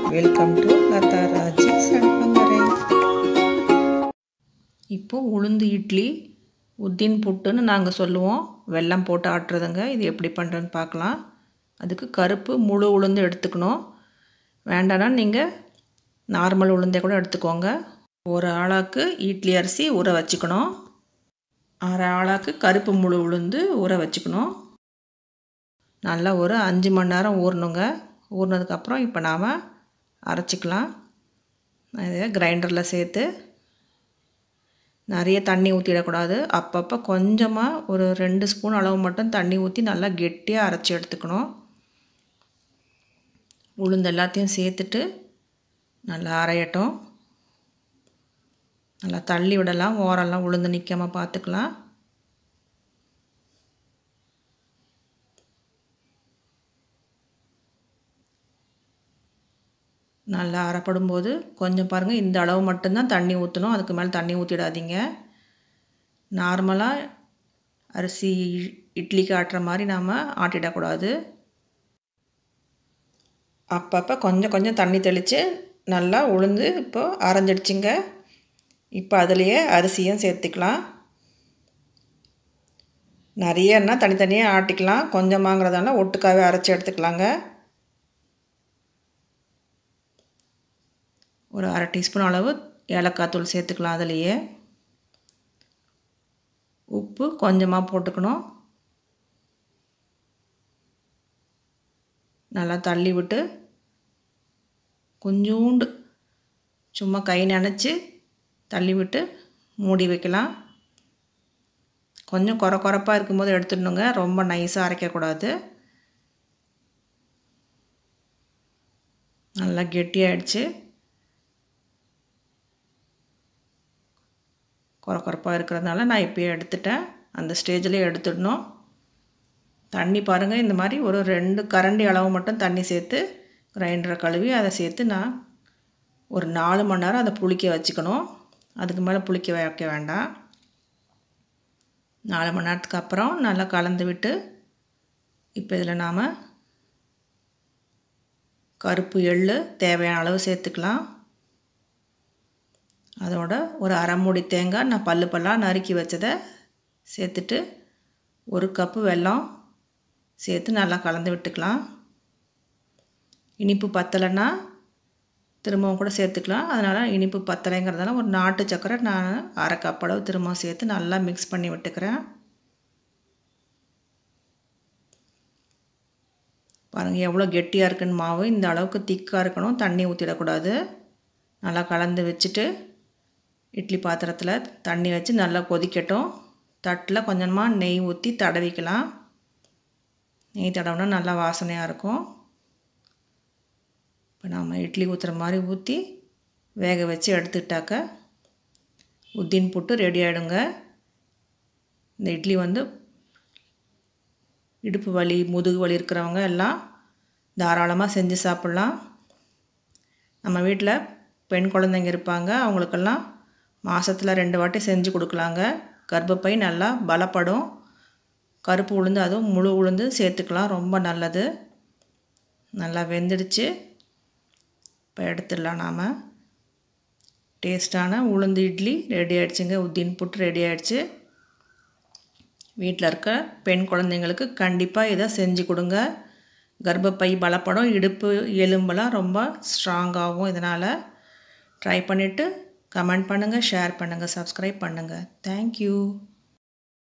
welcome to Latha Raji சண்பங்கரை இப்போ உளுந்து இட்லி உத்தின் புட்டுன்னு நாங்கள் சொல்லுவோம் வெல்லம் போட்டு ஆட்டுறதுங்க இது எப்படி பண்ணுறதுன்னு பார்க்கலாம் அதுக்கு கருப்பு முழு உளுந்து எடுத்துக்கணும் வேண்டாம்னா நீங்கள் நார்மல் உளுந்தே கூட எடுத்துக்கோங்க ஒரு ஆளாக்கு இட்லி அரிசி ஊற வச்சுக்கணும் அரை ஆளாக்கு கருப்பு முழு உளுந்து ஊற வச்சுக்கணும் நல்லா ஒரு அஞ்சு மணி நேரம் ஊறணுங்க ஊறினதுக்கப்புறம் இப்போ நாம் அரைச்சிக்கலாம் இதை கிரைண்டரில் சேர்த்து நிறைய தண்ணி ஊற்றிடக்கூடாது அப்பப்போ கொஞ்சமாக ஒரு ரெண்டு ஸ்பூன் அளவு மட்டும் தண்ணி ஊற்றி நல்லா கெட்டியாக அரைச்சி எடுத்துக்கணும் உளுந்து எல்லாத்தையும் சேர்த்துட்டு நல்லா அரையட்டும் நல்லா தள்ளி விடலாம் ஓரெல்லாம் உளுந்து நிற்காமல் பார்த்துக்கலாம் நல்லா அரைப்படும் போது கொஞ்சம் பாருங்கள் இந்த அளவு மட்டும்தான் தண்ணி ஊற்றணும் அதுக்கு மேலே தண்ணி ஊற்றிடாதீங்க நார்மலாக அரிசி இட்லிக்கு ஆட்டுற மாதிரி நாம் ஆட்டிடக்கூடாது அப்பப்போ கொஞ்சம் கொஞ்சம் தண்ணி தெளித்து நல்லா உளுந்து இப்போது அரைஞ்சிடுச்சிங்க இப்போ அதுலேயே அரிசியும் சேர்த்துக்கலாம் நிறையன்னா தனித்தனியாக ஆட்டிக்கலாம் கொஞ்சமாங்கிறதால ஒட்டுக்காவே அரைச்சி எடுத்துக்கலாங்க ஒரு அரை டீஸ்பூன் அளவு ஏலக்காய் தூள் சேர்த்துக்கலாம் அதுலேயே உப்பு கொஞ்சமாக போட்டுக்கணும் நல்லா தள்ளி விட்டு கொஞ்சோண்டு சும்மா கை நினச்சி தள்ளி விட்டு மூடி வைக்கலாம் கொஞ்சம் குறை குறைப்பாக இருக்கும்போது எடுத்துடணுங்க ரொம்ப நைஸாக அரைக்கக்கூடாது நல்லா கெட்டியாகிடுச்சு குறை குறைப்பாக இருக்கிறதுனால நான் இப்போயே எடுத்துட்டேன் அந்த ஸ்டேஜ்லேயே எடுத்துடணும் தண்ணி பாருங்கள் இந்த மாதிரி ஒரு ரெண்டு கரண்டி அளவு மட்டும் தண்ணி சேர்த்து கிரைண்டரை கழுவி அதை சேர்த்து நான் ஒரு நாலு மணி நேரம் அதை புளிக்க வச்சுக்கணும் அதுக்கு மேலே புளிக்க வைக்க வேண்டாம் நாலு மணி நேரத்துக்கு அப்புறம் நல்லா கலந்து விட்டு இப்போ இதில் நாம் கருப்பு எள் தேவையான அளவு சேர்த்துக்கலாம் அதோட ஒரு அரை மூடி தேங்காய் நான் பல்லு பல்லாக நறுக்கி வச்சதை சேர்த்துட்டு ஒரு கப்பு வெல்லம் சேர்த்து நல்லா கலந்து விட்டுக்கலாம் இனிப்பு பத்தலைன்னா திரும்பவும் கூட சேர்த்துக்கலாம் அதனால் இனிப்பு பத்தலைங்கிறதால ஒரு நாட்டு சக்கரை நான் அரை கப் அளவு திரும்பவும் சேர்த்து நல்லா மிக்ஸ் பண்ணி விட்டுக்கிறேன் பாருங்கள் எவ்வளோ கெட்டியாக இருக்குன்னு மாவு இந்த அளவுக்கு திக்காக இருக்கணும் தண்ணி ஊற்றிடக்கூடாது நல்லா கலந்து வச்சுட்டு இட்லி பாத்திரத்தில் தண்ணி வச்சு நல்லா கொதிக்கட்டும் தட்டில் கொஞ்சமாக நெய் ஊற்றி தடவிக்கலாம் நெய் தடவினா நல்லா வாசனையாக இருக்கும் இப்போ நம்ம இட்லி ஊற்றுற மாதிரி ஊற்றி வேக வச்சு எடுத்துக்கிட்டாக்க உத்தின் புட்டு ரெடி ஆகிடுங்க இந்த இட்லி வந்து இடுப்பு வலி முதுகு வலி இருக்கிறவங்க எல்லாம் தாராளமாக செஞ்சு சாப்பிட்லாம் நம்ம வீட்டில் பெண் குழந்தைங்க இருப்பாங்க அவங்களுக்கெல்லாம் மாதத்தில் ரெண்டு வாட்டி செஞ்சு கொடுக்கலாங்க கர்ப்பப்பை நல்லா பலப்படும் கருப்பு உளுந்து அதுவும் முழு உளுந்து சேர்த்துக்கலாம் ரொம்ப நல்லது நல்லா வெந்துடுச்சு இப்போ எடுத்துடலாம் நாம் டேஸ்ட்டான உளுந்து இட்லி ரெடி ஆகிடுச்சுங்க உத்தின் புட்டு ரெடி ஆகிடுச்சு வீட்டில் இருக்க பெண் குழந்தைங்களுக்கு கண்டிப்பாக இதை செஞ்சு கொடுங்க கர்ப்பப்பை பலப்படும் இடுப்பு எலும்பெல்லாம் ரொம்ப ஸ்ட்ராங்காகும் இதனால் ட்ரை பண்ணிவிட்டு கமெண்ட் பண்ணுங்கள் ஷேர் பண்ணுங்கள் சப்ஸ்கிரைப் பண்ணுங்கள் தேங்க்யூ